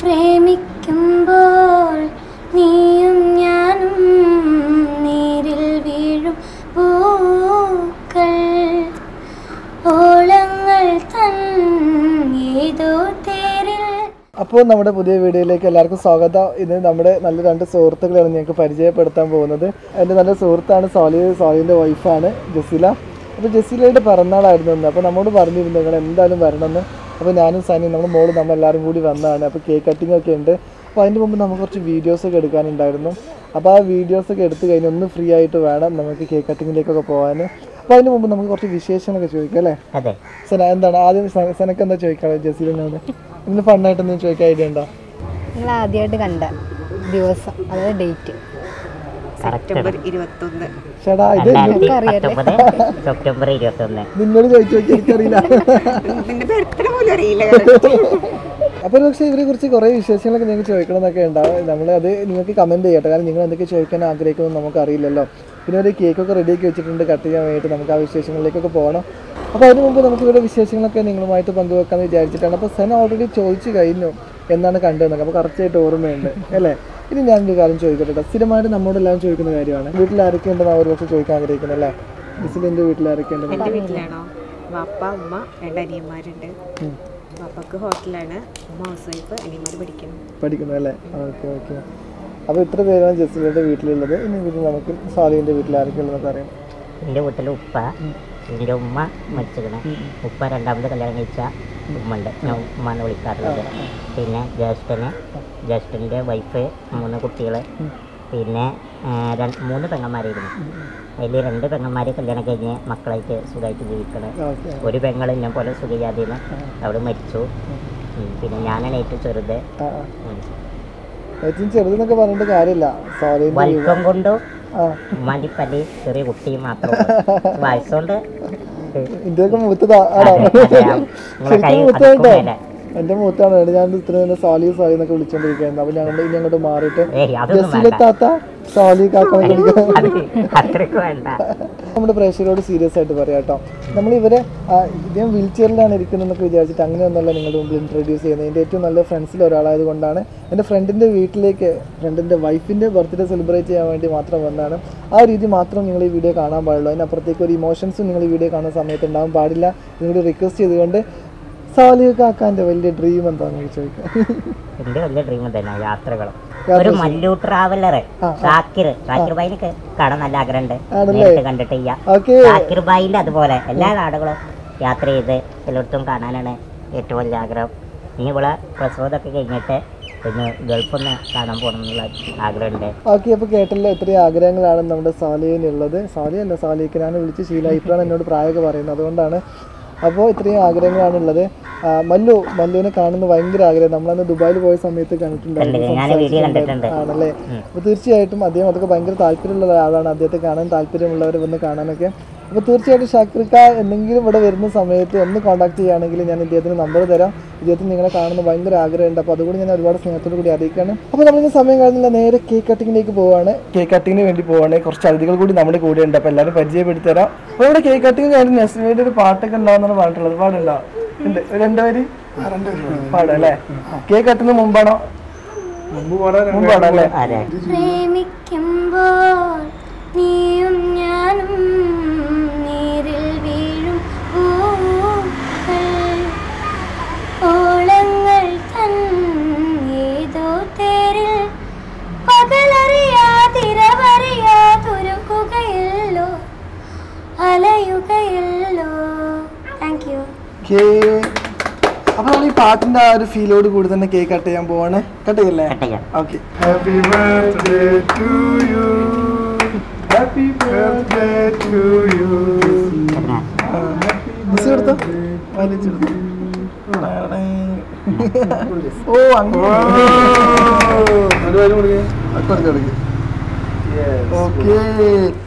പ്രേമിക്കുമ്പോൾ നീയും ഞാനും നീരിൽ വീഴും പൂക്കൾ ഓളങ്ങൾ തൻ ഏതോ തേരിൽ അപ്പോൾ നമ്മുടെ പുതിയ വീഡിയോയിലേക്ക് എല്ലാവർക്കും സ്വാഗതം ഇത് നമ്മുടെ നല്ല രണ്ട് സുഹൃത്തുക്കളാണ് ഞങ്ങൾക്ക് പരിചയപ്പെടുത്താൻ പോകുന്നത് എൻ്റെ നല്ല സുഹൃത്താണ് സോലി സോലിൻ്റെ വൈഫാണ് ജസീല അപ്പോൾ ജസീലയുടെ പിറന്നാളായിരുന്നു ഇന്ന് അപ്പോൾ നമ്മോട് പറഞ്ഞിരുന്നു നിങ്ങൾ എന്തായാലും വരണമെന്ന് അപ്പോൾ ഞാനും സനി നമ്മുടെ മോള് നമ്മൾ എല്ലാവരും കൂടി വന്നതാണ് അപ്പോൾ കേക്ക് കട്ടിംഗ് ഒക്കെ ഉണ്ട് അപ്പോൾ അതിന് മുമ്പ് നമുക്ക് കുറച്ച് വീഡിയോസ് ഒക്കെ എടുക്കാനുണ്ടായിരുന്നു അപ്പോൾ ആ വീഡിയോസ് ഒക്കെ എടുത്തു കഴിഞ്ഞ് ഒന്ന് ഫ്രീ ആയിട്ട് വേണം നമുക്ക് കേക്ക് കട്ടിങ്ങിലേക്കൊക്കെ പോകാൻ അപ്പോൾ അതിന് മുമ്പ് നമുക്ക് കുറച്ച് വിശേഷങ്ങളൊക്കെ ചോദിക്കാം അല്ലേ അതെ സന എന്താണ് ആദ്യം സന- സനക്ക് എന്താ ചോദിക്കാനുള്ളത് ജസീലിനോട് ഇന്ന് ഫണ്ണായിട്ട് എന്തെങ്കിലും ചോദിക്കാൻ ഐഡിയ ഉണ്ടോ നിങ്ങൾ ആദ്യമായിട്ട് കണ്ട ദിവസം അതായത് ഡേറ്റ് സെപ്റ്റംബർ ചേട്ടാ ഇത് രണ്ടായിരത്തി പത്തൊമ്പത് സെപ്റ്റംബർ ഇരുപത്തൊന്ന് നിന്നോട് ചോദിച്ചു നോക്കി എനിക്കറിയില്ല അപ്പോൾ പക്ഷേ ഇവരെ കുറിച്ച് കുറേ വിശേഷങ്ങളൊക്കെ നിങ്ങൾക്ക് ചോദിക്കണം എന്നൊക്കെ ഉണ്ടാവും നമ്മൾ അത് നിങ്ങൾക്ക് കമൻറ്റ് ചെയ്യട്ടെ കാരണം നിങ്ങൾ എന്തൊക്കെ ചോദിക്കാൻ ആഗ്രഹിക്കുമെന്ന് നമുക്ക് അറിയില്ലല്ലോ പിന്നെ ഒരു കേക്കൊക്കെ റെഡിയാക്കി വെച്ചിട്ടുണ്ട് കട്ട് ചെയ്യാൻ വേണ്ടിയിട്ട് നമുക്ക് ആ വിശേഷങ്ങളിലേക്കൊക്കെ പോകണം അപ്പോൾ അതിന് മുമ്പ് നമുക്ക് ഇവിടെ വിശേഷങ്ങളൊക്കെ നിങ്ങളുമായിട്ട് പങ്കുവെക്കാമെന്ന് വിചാരിച്ചിട്ടാണ് അപ്പോൾ സെന ഓൾറെഡി ചോദിച്ചു കഴിഞ്ഞു എന്നാണ് കണ്ടതെന്നൊക്കെ അപ്പോൾ കറക്റ്റായിട്ട് ഓർമ്മയുണ്ട് അല്ലേ ഇനി ഞാനൊരു കാര്യം ചോദിക്കട്ടെ കേട്ടോ. സ്ഥിരമായിട്ട് നമ്മോട് എല്ലാവരും ചോദിക്കുന്ന കാര്യമാണ് വീട്ടിൽ ആരൊക്കെ ഉണ്ടെന്ന് അവർ പക്ഷേ ചോദിക്കാൻ ആഗ്രഹിക്കുന്നത് അല്ലേ മിസ്സിലിൻ്റെ വീട്ടിൽ ആരൊക്കെ ഉണ്ടെന്ന് എൻ്റെ വീട്ടിലാണോ വാപ്പ ഉമ്മ രണ്ട് അനിയന്മാരുണ്ട് വാപ്പക്ക് ഹോട്ടലാണ് ഉമ്മ ഹൗസ് വൈഫ് അനിയന്മാർ പഠിക്കണം പഠിക്കുന്നത് അല്ലേ ഓക്കെ ഓക്കെ അപ്പോൾ ഇത്ര പേരാണ് ജസീലയുടെ വീട്ടിലുള്ളത് ഇനി വീട്ടിൽ നമുക്ക് സാലിൻ്റെ വീട്ടിൽ ആരൊക്കെ ഉള്ളതെന്നൊക്കെ അറിയാം എൻ്റെ വീട്ടിൽ ഉപ്പ എൻ്റെ ഉമ്മ മരിച്ചിരിക്കണേ ഉപ്പ രണ്ടാമത് കല്യാണം കഴിച്ച ഉമ്മ ഉണ്ട് ഞാൻ ഉമ്മാന്ന് വിളിക്കാറുള്ളത് പിന്നെ ജ്യേഷ്ഠന് ജ്യേഷ്ഠൻ്റെ വൈഫ് മൂന്ന് കുട്ടികൾ പിന്നെ ആ, രണ്ട് മൂന്ന് പെങ്ങന്മാരായിരുന്നു അതിൽ രണ്ട് പെങ്ങന്മാർ കല്യാണം കഴിഞ്ഞ് മക്കളായിട്ട് സുഖമായിട്ട് ജീവിക്കണേ ഓക്കെ ഒരു പെങ്ങൾ എന്നെ പോലെ സുഖജാതിന് അവിടെ മരിച്ചു ഉം, പിന്നെ ഞാനാണ് ഏറ്റവും ചെറുത് ആ ആ. ഉം. ഏറ്റവും ചെറുതെന്നൊക്കെ പറഞ്ഞിട്ട് കാര്യമില്ല സാലിൻ്റെ വലിപ്പം കൊണ്ടും ആ ഉമ്മാൻ്റെ പല്ലി ചെറിയ കുട്ടി മാത്രം വയസ്സുകൊണ്ട് ഇന്ത്യയൊക്കെ മൂത്തതാ ആണോ അതെ, ആ, നിങ്ങളെ കൈ ശരിക്കും മൂത്തതാ അതുക്കും കേട്ടോ മേലെ. എൻ്റെ മൂത്താണ് ഞാൻ ഇത്ര തന്നെ സാലി സാലി എന്നൊക്കെ വിളിച്ചോണ്ടിരിക്കുന്നത് അപ്പോൾ ഞങ്ങൾ ഇനി അങ്ങോട്ട് മാറിയിട്ട് ഏയ് അതൊന്നും ജസീലെ വേണ്ട താത്ത സാലി കാക്കാൻ വിളിക്കാം അത് അത്രയ്ക്ക് വേണ്ട നമ്മുടെ പ്രേക്ഷകരോട് സീരിയസ് ആയിട്ട് പറയാം കേട്ടോ നമ്മൾ ഇവരെ ആ, ഇദ്ദേഹം വീൽ ചെയറിലാണ് ഇരിക്കുന്നതെന്നൊക്കെ വിചാരിച്ചിട്ട് അങ്ങനെയൊന്നുമല്ല നിങ്ങളുടെ മുമ്പിൽ ഇൻട്രൊഡ്യൂസ് ചെയ്യുന്നത് എൻ്റെ ഏറ്റവും നല്ല ഫ്രണ്ട്സിൽ ഒരാളായത് കൊണ്ടാണ് എൻ്റെ ഫ്രണ്ടിൻ്റെ വീട്ടിലേക്ക് ഫ്രണ്ടിൻ്റെ വൈഫിൻ്റെ ബർത്ത്ഡേ സെലിബ്രേറ്റ് ചെയ്യാൻ വേണ്ടി മാത്രം വന്നതാണ് ആ രീതി മാത്രം നിങ്ങൾ ഈ വീഡിയോ കാണാൻ പാടുള്ളൂ അതിനപ്പുറത്തേക്ക് ഒരു ഇമോഷൻസും നിങ്ങൾ ഈ വീഡിയോ കാണുന്ന സമയത്ത് ഉണ്ടാകാൻ പാടില്ല നിങ്ങളോട് റിക്വസ്റ്റ് ചെയ്തുകൊണ്ട് സാലിയ കാക്കാൻ്റെ വലിയ ഡ്രീം എന്താണെന്ന് ചോദിക്കാം എൻ്റെ വലിയ ഡ്രീം തന്നെ യാത്രകളും ഒരു മല്ലു ട്രാവലർ ഷാക്കിർ ഷാക്കിർ ബായിനൊക്കെ കാണാൻ നല്ല ആഗ്രഹമുണ്ട് ആണല്ലേ? നേരിട്ട് കണ്ടിട്ട് ചെയ്യാം ഓക്കെ ഷാക്കിർ ബായിൻ്റെ അതുപോലെ എല്ലാ നാടുകളും യാത്ര ചെയ്ത് എല്ലായിടത്തും കാണാനാണ് ഏറ്റവും വലിയ ആഗ്രഹം ഇനി ഇവിടെ പ്രസവമൊക്കെ കഴിഞ്ഞിട്ട് ഒന്ന് ഗൾഫൊന്ന് കാണാൻ പോകണം എന്നുള്ള ആഗ്രഹമുണ്ട് ഓക്കെ അപ്പോൾ കേട്ടല്ലോ ഇത്രയും ആഗ്രഹങ്ങളാണ് നമ്മുടെ സാലിയനുള്ളത് സാലിയല്ല സാലിയക്ക് ഞാൻ വിളിച്ച് ശീല ഇപ്പോഴാണ് എന്നോട് പ്രായമൊക്കെ പറയുന്നത് അതുകൊണ്ടാണ് അപ്പോൾ ഇത്രയും ആഗ്രഹങ്ങളാണ് ഉള്ളത് ആ, മല്ലു മല്ലുവിനെ കാണുന്ന ഭയങ്കര ആഗ്രഹം നമ്മളന്ന് ദുബായിൽ പോയ സമയത്ത് കണ്ടിട്ടുണ്ടായിരുന്നു കണ്ടിട്ടുണ്ട്. ഞാൻ വീഡിയോ കണ്ടിട്ടുണ്ട്. ആണല്ലേ അപ്പോൾ തീർച്ചയായിട്ടും അദ്ദേഹം അതൊക്കെ ഭയങ്കര താല്പര്യമുള്ള ആളാണ് അദ്ദേഹത്തെ കാണാൻ താല്പര്യമുള്ളവരെ വന്ന് കാണാനൊക്കെ അപ്പോൾ തീർച്ചയായിട്ടും ഷാക്കിർക്ക എന്തെങ്കിലും ഇവിടെ വരുന്ന സമയത്ത് ഒന്ന് കോൺടാക്ട് ചെയ്യുകയാണെങ്കിൽ ഞാൻ ഇദ്ദേഹത്തിന് നമ്പർ തരാം ഇദ്ദേഹത്തിന് നിങ്ങളെ കാണുന്ന ഭയങ്കര ആഗ്രഹമുണ്ട് അപ്പോൾ അതുകൂടി ഞാൻ ഒരുപാട് സ്നേഹത്തോടു കൂടി അറിയിക്കുകയാണ് അപ്പോൾ നമ്മളിന്ന് സമയം കഴിഞ്ഞില്ല നേരെ കേക്ക് കട്ടിങ്ങിലേക്ക് പോവാണ് കേക്ക് കട്ടിങ്ങിന് വേണ്ടി പോവാണ് കുറച്ച് അതിഥികൾ കൂടി നമ്മുടെ കൂടെ ഉണ്ട് അപ്പോൾ എല്ലാവരും പരിചയപ്പെടുത്തി തരാം അപ്പോൾ ഇവിടെ കേക്ക് കട്ടിങ് കഴിഞ്ഞ് നെസ്മയുടെ ഒരു പാട്ടൊക്കെ ഉണ്ടാവുന്നതാണ് പറഞ്ഞിട്ടുള്ളത് പാടുണ്ടോ ഉണ്ട് ഒരു രണ്ടുപേര് പാടാം അല്ലേ കേക്ക് കട്ടുന്ന മുമ്പാണോ മുമ്പാണോ അല്ലേ അതെ പ്രേമിക്കുമ്പോൾ നീയും ഞാനും നീരിൽ വീഴും പൂക്കൾ ഓളങ്ങൾ തൻ ഏതോ തേരിൽ പകലറിയാതിരവറിയാതൊരുക്കുകയല്ലോ അലയുകയല്ലോ താങ്ക് യു ഓക്കേ. അപ്പൊ നമ്മൾ ഈ പാട്ടിന്റെ ആ ഒരു ഫീലോട് കൂടി തന്നെ കേക്ക് കട്ട് ചെയ്യാൻ പോവാണ് കട്ട് ചെയ്യല്ലേ കട്ട് ചെയ്യാം. Okay happy birthday to you happy birthday to you miss എടുത്തോ വലിച്ചെടുത്തോ ഓ അങ്ങനെ ഓക്കെ